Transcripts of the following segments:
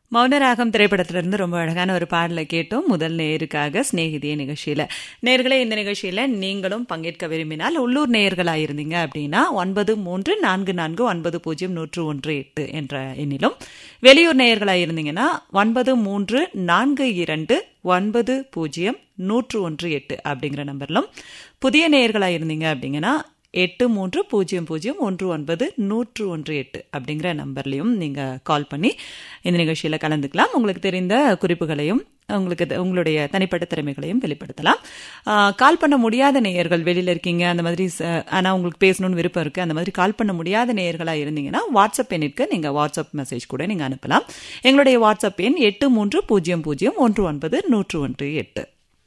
மௌனராகம் திரைப்படத்திலிருந்து ரொம்ப அழகான ஒரு பாடலை கேட்டோம் முதல் நேருக்காக சிநேகிதிய நிகழ்ச்சியில நேர்களே இந்த நிகழ்ச்சியில நீங்களும் பங்கேற்க விரும்பினால் உள்ளூர் நேயர்களாக இருந்தீங்க அப்படின்னா ஒன்பது மூன்று நான்கு நான்கு ஒன்பது பூஜ்ஜியம் நூற்று ஒன்று எட்டு என்ற எண்ணிலும் வெளியூர் நேயர்களாக இருந்தீங்கன்னா ஒன்பது மூன்று நான்கு இரண்டு ஒன்பது பூஜ்ஜியம் நூற்று ஒன்று எட்டு அப்படிங்கிற நம்பர்லும் புதிய நேயர்களாக இருந்தீங்க அப்படிங்கன்னா எட்டு மூன்று பூஜ்ஜியம் பூஜ்ஜியம் ஒன்று ஒன்பது நூற்று ஒன்று எட்டு அப்படிங்கிற நம்பர்லையும் நீங்கள் கால் பண்ணி இந்த நிகழ்ச்சியில் கலந்துக்கலாம் உங்களுக்கு தெரிந்த குறிப்புகளையும் உங்களுக்கு உங்களுடைய தனிப்பட்ட திறமைகளையும் வெளிப்படுத்தலாம் கால் பண்ண முடியாத நேயர்கள் வெளியில் இருக்கீங்க அந்த மாதிரி ஆனால் உங்களுக்கு பேசணும்னு விருப்பம் இருக்குது அந்த மாதிரி கால் பண்ண முடியாத நேயர்களாக இருந்தீங்கன்னா வாட்ஸ்அப் எண்ணிற்கு நீங்கள் வாட்ஸ்அப் மெசேஜ் கூட நீங்கள் அனுப்பலாம் எங்களுடைய வாட்ஸ்அப் எண் எட்டு மூன்று பூஜ்ஜியம் பூஜ்ஜியம் ஒன்று ஒன்பது நூற்று ஒன்று எட்டு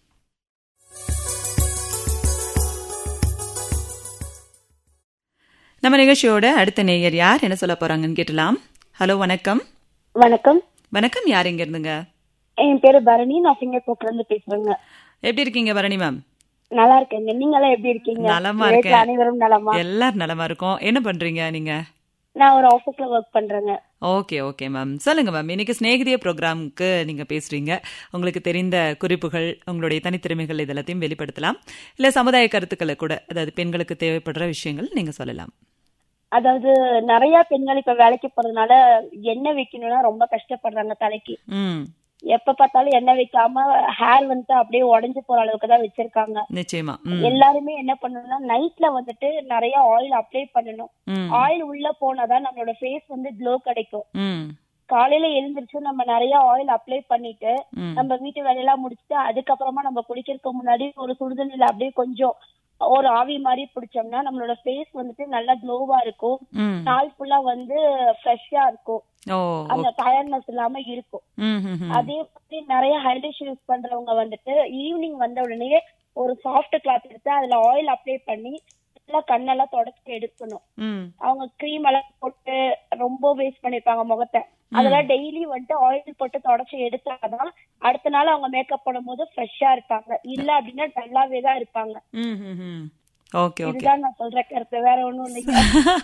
நம்ம நிகழ்ச்சியோட அடுத்த நேயர் யார் என்ன சொல்ல போறாங்கன்னு கேட்டலாம் ஹலோ வணக்கம் வணக்கம் வணக்கம் யார் இங்க இருந்துங்க என் பேரு பரணி நான் சிங்கப்பூர்ல இருந்து பேசுறேங்க எப்படி இருக்கீங்க பரணி மேம் நல்லா இருக்கேங்க நீங்க எல்லாம் எப்படி இருக்கீங்க நலமா வீட்ல இருக்கேன் அனைவரும் நலமா எல்லாரும் நலமா இருக்கோம் என்ன பண்றீங்க நீங்க நான் ஒரு ஆபீஸ்ல ஒர்க் பண்றேங்க ஓகே ஓகே மேம் சொல்லுங்க மேம் இன்னைக்கு ஸ்நேகிதிய ப்ரோக்ராமுக்கு நீங்க பேசுறீங்க உங்களுக்கு தெரிந்த குறிப்புகள் உங்களுடைய தனித்திறமைகள் இதெல்லாத்தையும் வெளிப்படுத்தலாம் இல்ல சமுதாய கருத்துக்களை கூட அதாவது பெண்களுக்கு தேவைப்படுற விஷயங்கள் நீங்க சொல்லலாம் அதாவது நிறைய பெண்கள் இப்ப வேலைக்கு போறதுனால எண்ணெய் வைக்கணும்னா ரொம்ப கஷ்டப்படுறாங்க தலைக்கு ம் எப்ப பார்த்தாலும் எண்ணெய் வைக்காம ஹேர் வந்துட்டு அப்படியே உடைஞ்சு போற அளவுக்கு தான் வச்சிருக்காங்க நிச்சயமா ம் எல்லாருமே என்ன பண்ணணும்னா நைட்ல வந்துட்டு நிறைய ஆயில் அப்ளை பண்ணணும் ம் ஆயில் உள்ள போனாதான் நம்மளோட ஃபேஸ் வந்து க்ளோ கிடைக்கும் ம் காலையில எழுந்திருச்சு நம்ம நிறைய ஆயில் அப்ளை பண்ணிட்டு ம் நம்ம வீட்டு வேலையெல்லாம் முடிச்சுட்டு அதுக்கப்புறமா நம்ம குளிக்கிறதுக்கு முன்னாடி ஒரு சுடுதண்ணில அப்படியே கொஞ்சம் ஒரு ஆவி மாதிரி பிடிச்சோம்னா நம்மளோட ஃபேஸ் வந்துட்டு நல்லா க்ளோவா இருக்கும் ம் நாள் ஃபுல்லா வந்து ஃப்ரெஷ்ஷா இருக்கும் ஓ அந்த டயர்ட்னஸ் இல்லாம இருக்கும் ம் ம் ம் அதே மாதிரி நிறைய ஹைட்ரேஷன் யூஸ் பண்றவங்க வந்துட்டு ஈவினிங் வந்த உடனே ஒரு சாஃப்ட் கிளாத் எடுத்து அதுல ஆயில் அப்ளை பண்ணி நல்லா கண்ணெல்லாம் தொடச்சி எடுக்கணும் ம் அவங்க க்ரீம் எல்லாம் போட்டு ரொம்ப வேஸ்ட் பண்ணிருப்பாங்க முகத்தை அதெல்லாம் டெய்லி வந்துட்டு ஆயில் போட்டு தொடச்சி எடுத்தாதான் அடுத்த நாள் அவங்க மேக்கப் போடும்போது ஃப்ரெஷ்ஷா இருப்பாங்க இல்ல அப்படின்னா டல்லாவே தான் இருப்பாங்க ம் ம் ம் ஓகே ஓகே இதுதான் நான் சொல்ற கருத்து வேற ஒண்ணும் இல்லைங்க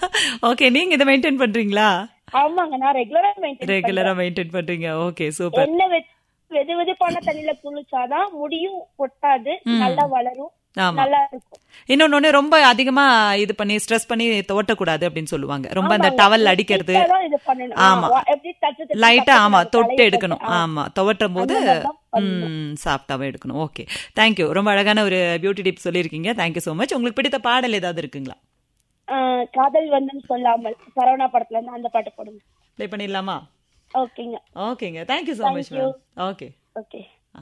ஓகே நீங்க இதை மெயின்டைன் பண்றீங்களா ஆமாங்க நான் ரெகுலரா மெயின்டைன் ரெகுலரா மெயின்டைன் பண்றீங்க ஓகே சூப்பர் என்ன வெ- வெது வெதுப்பான தண்ணியில குளிச்சாதான் முடியும் கொட்டாது நல்லா வளரும் ஆமா நல்லா இருக்கும் இன்னொன்னு ரொம்ப அதிகமா இது பண்ணி ஸ்ட்ரெஸ் பண்ணி துவட்டக்கூடாது அப்படின்னு சொல்லுவாங்க ரொம்ப அந்த டவல் அடிக்கிறது தான் இது பண்ணணும் ஆமா. ஆ, எப்படி தட்டு தட்டு லைட்டா தட்டு ஆமா தட்டு தொட்டு தலையை எடுக்கணும் தொட்டு, ஆ. ஆமா துவட்டும் போது அந்த மாதிரி தான் பண்ணணும். ம் சாஃப்டாவே எடுக்கணும் ஓகே தேங்க்யூ ரொம்ப அழகான ஒரு பியூட்டி டிப் சொல்லியிருக்கீங்க தேங்க்யூ so மச் உங்களுக்கு பிடித்த பாடல் ஏதாவது இருக்குங்களா ஆ, காதல் வந்துன்னு சொல்லாமல் சரவணா படத்துல இருந்து அந்த பாட்டு போடுங்க ப்ளே பண்ணிடலாமா ஓகேங்க ஓகேங்க thank you so much Thank you. Ma'am okay okay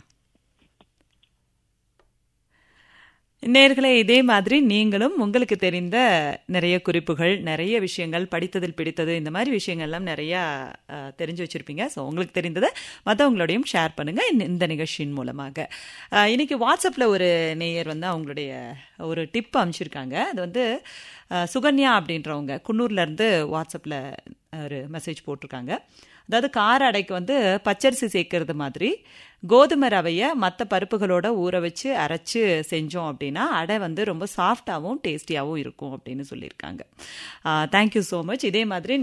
நேர்களே இதே மாதிரி நீங்களும் உங்களுக்கு தெரிந்த நிறைய குறிப்புகள் நிறைய விஷயங்கள் படித்ததில் பிடித்தது இந்த மாதிரி விஷயங்கள்லாம் நிறைய அஹ், தெரிஞ்சு வச்சிருப்பீங்க ஸோ உங்களுக்கு தெரிந்ததை மற்றவங்களோடையும் ஷேர் பண்ணுங்க இந்த- இந்த நிகழ்ச்சியின் மூலமாக அஹ், இன்னைக்கு வாட்ஸ்அப்பில் ஒரு நேயர் வந்து அவங்களுடைய ஒரு டிப் அமைச்சிருக்காங்க அது வந்து அஹ், சுகன்யா அப்படின்றவங்க குன்னூர்ல இருந்து வாட்ஸ்அப்பில் ஒரு மெசேஜ் போட்டிருக்காங்க அதாவது கார அடைக்கு வந்து பச்சரிசி சேர்க்கறது மாதிரி கோதுமை ரவையை மற்ற பருப்புகளோட ஊற வச்சு அரைச்சு செஞ்சோம் அப்படின்னா அடை வந்து ரொம்ப சாஃப்டாகவும் டேஸ்டியாகவும் இருக்கும் அப்படின்னு சொல்லியிருக்காங்க தேங்க்யூ ஸோ மச் இதே மாதிரி